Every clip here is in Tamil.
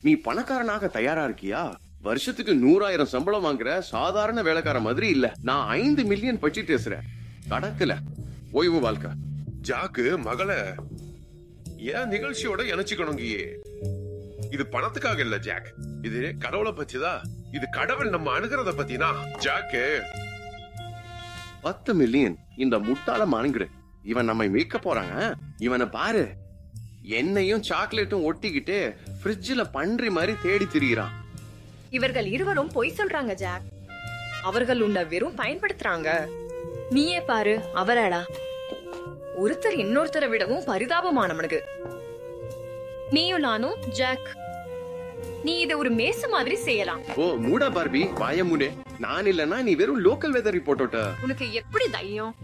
நீ பணக்காரனாக தயாரா இருக்கியா வருஷத்துக்கு நூறாயிரம் சம்பளம் வாங்குற சாதாரண வேலைக்கார மாதிரி இல்ல நான் ஐந்து மில்லியன் பற்றி பேசுறேன் கணக்குல ஓய்வு வாழ்க்கை ஜாக்கு மகளை ஏன் நிகழ்ச்சியோட இணைச்சுக்கணுங்கியே இது பணத்துக்காக இல்ல ஜாக் இது கடவுளை பத்திதான் இது கடவுள் நம்ம அணுகிறத பத்தினா ஜாக்கு பத்து மில்லியன் இந்த முட்டாள மானுங்கிடு இவன் நம்மை மீட்க போறாங்க இவனை பாரு என்னையும் சாக்லேட்டும் ஒட்டிக்கிட்டு ஃப்ரிட்ஜில் பன்றி மாதிரி தேடி திரிகிறான் இவர்கள் இருவரும் பொய் சொல்றாங்க ஜாக் அவர்கள் உன்னை வெறும் பயன்படுத்துறாங்க நீயே பாரு அவராடா ஒருத்தர் இன்னொருத்தரை விடவும் பரிதாபமானவனுக்கு நீயும் நானும் ஜாக் நீ இதை ஒரு மேச மாதிரி செய்யலாம் ஓ மூடா பார்பி வாய மூடே நான் இல்லனா நீ வெறும் லோக்கல் வெதர் ரிப்போர்ட்டோட்ட உனக்கு எப்படி தைரியம்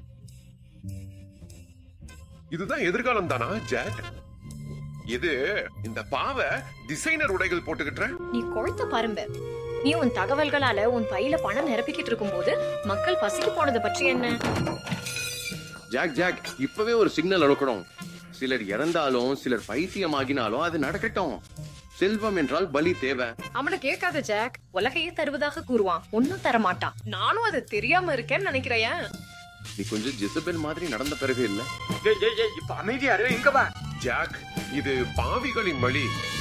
இதுதான் எதிர்காலம் தானா ஜாக் இது இந்த பாவ டிசைனர் உடைகள் போட்டுக்கிட்ட நீ கொழுத்த பரும்பு நீ உன் தகவல்களால உன் பையில பணம் நிரப்பிக்கிட்டு இருக்கும்போது மக்கள் பசிக்கு போனதை பற்றி என்ன ஜாக் ஜாக் இப்பவே ஒரு சிக்னல் அனுக்கணும் சிலர் இறந்தாலும் சிலர் பைத்தியமாகினாலும் அது நடக்கட்டும் செல்வம் என்றால் பலி தேவை அவனை கேட்காத ஜாக் உலகையே தருவதாக கூறுவான் ஒன்னும் தர மாட்டான் நானும் அது தெரியாம இருக்கேன்னு நினைக்கிறேன் நீ கொஞ்சம் ஜிசபெல் மாதிரி நடந்த பிறகு இல்ல ஏய், ஏய், ஏய், இப்ப அமைதியாரு இங்க வா ஜாக் இது பாவிகளின் வழி